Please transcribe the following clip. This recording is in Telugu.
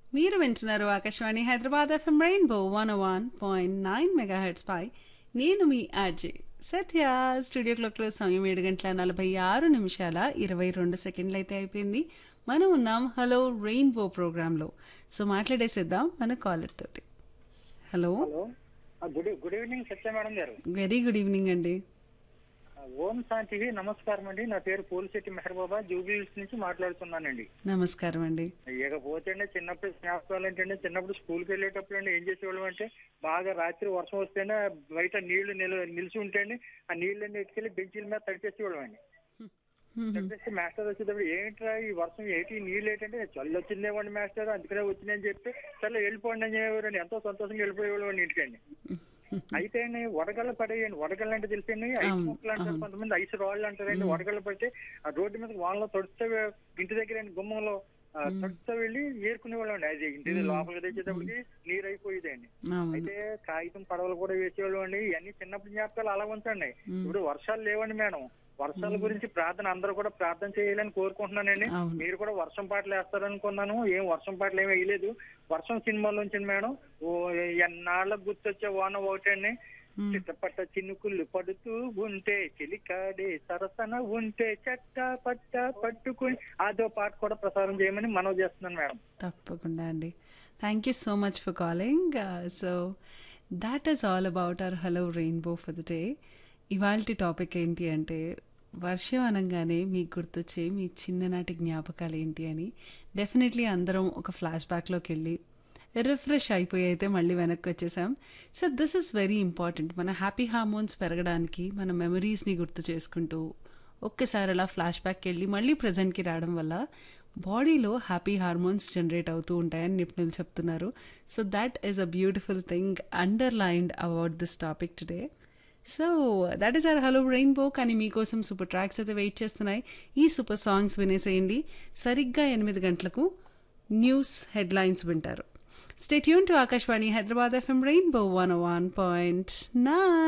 మీరు వింటున్నారు Akashvani Hyderabad FM rainbow one one point nine mega hits పై నేను మీ ఆర్జే సత్య స్టూడియో క్లాక్లో సమయం ఏడు గంటల నలభై ఆరు నిమిషాల ఇరవై రెండు సెకండ్లు అయితే అయిపోయింది మనం ఉన్నాం హలో రెయిన్బో ప్రోగ్రాంలో సో మాట్లాడేసేద్దాం మన కాలర్ తోటి హలో హలో ఆ, good good evening Satya madam గారు వెరీ గుడ్ ఈవినింగ్ అండి ఆ, ఓం శాంతికి నమస్కారం అండి నా పేరు పోలిశెట్టి మెహర్బాబా జూబిలీస్ నుంచి మాట్లాడుతున్నానండి నమస్కారం అండి ఇకపోతే అండి చిన్నప్పుడు జ్ఞాపకాలు ఏంటంటే చిన్నప్పుడు స్కూల్కి వెళ్ళేటప్పుడు అండి ఏం చేసేవాళ్ళం అంటే బాగా రాత్రి వర్షం వస్తేనే బయట నీళ్లు నిల నిలిచి ఉంటేనే ఆ నీళ్ళని ఎత్తుకెళ్ళి బెంచీల మీద తడిపేసేవాళ్ళం అండి తడిపేసి మాస్టర్ వచ్చేటప్పుడు ఏంట్రా ఈ వర్షం ఏంటి ఈ నీళ్ళు ఏంటంటే చల్లి వచ్చిందేమండి మాస్టర్ అందుకనే వచ్చిందని చెప్పి చల్ల వెళ్ళిపోండి అని చెప్పేవారండి ఎంతో సంతోషంగా వెళ్ళిపోయేవాళ్ళు అండి ఇంటికండి అయితే అండి వడగళ్ళు పడేయండి వడగళ్ళు అంటే తెలిసండి ఐస్ అవును, ముక్కలు అంటారు కొంతమంది ఐస్ రాళ్ళు అంటారండి వడగళ్ళు పడితే ఆ రోడ్డు మీద వాళ్ళలో తొడితే ఇంటి దగ్గర అండి గుమ్మంలో ఆ, తొడితే వెళ్ళి ఏరుకునేవాళ్ళం అండి అది ఇంటి లోపలికి తెచ్చేటప్పటికి నీరు అయిపోయేదండి అవును అయితే కాగితం పడవలు కూడా వేసేవాళ్ళు అండి ఇవన్నీ చిన్నప్పుడు జ్ఞాపకాలు అలా ఉంచండి ఇప్పుడు వర్షాలు లేవండి మేడం వర్షాల గురించి ప్రార్థన అందరూ కూడా ప్రార్థన చేయాలని కోరుకుంటున్నానండి అవును. మీరు కూడా వర్షం పాటలు వేస్తారనుకున్నాను ఏం వర్షం పాటలు ఏమీ వేయలేదు వర్షం సినిమాలో ఉంచింది మేడం ఓ ఎన్నాళ్ళకు గుర్తొచ్చే వాన ఒకటండి చిట్టపట్ట చినుకులు పడుతూ ఉంటే చిలికాడే సరసన ఉంటే చట్ట పట్ట పట్టుకుని అదో పాట కూడా ప్రసారం చేయమని మనవి చేస్తున్నాను మేడం తప్పకుండా అండి thank you so much for calling so that is all about our hello rainbow for the day ఇవాళ టాపిక్ ఏంటి అంటే వర్షం అనగానే మీకు గుర్తొచ్చే మీ చిన్ననాటి జ్ఞాపకాలు ఏంటి అని డెఫినెట్లీ అందరం ఒక ఫ్లాష్ బ్యాక్లోకి వెళ్ళి రిఫ్రెష్ అయిపోయి అయితే మళ్ళీ వెనక్కి వచ్చేసాం so this is very important మన హ్యాపీ హార్మోన్స్ పెరగడానికి మన మెమరీస్ని గుర్తు చేసుకుంటూ ఒక్కసారి అలా ఫ్లాష్ బ్యాక్కి వెళ్ళి మళ్ళీ ప్రజెంట్కి రావడం వల్ల బాడీలో హ్యాపీ హార్మోన్స్ జనరేట్ అవుతూ ఉంటాయని నిపుణులు చెప్తున్నారు so that is a beautiful thing underlined about this topic today so that is our hello rainbow కానీ మీకోసం సూపర్ ట్రాక్స్ అయితే వెయిట్ చేస్తున్నాయి ఈ సూపర్ సాంగ్స్ వినేసేయండి సరిగ్గా ఎనిమిది గంటలకు న్యూస్ హెడ్లైన్స్ వింటారు stay tuned to Akashvani Hyderabad FM rainbow one one point nine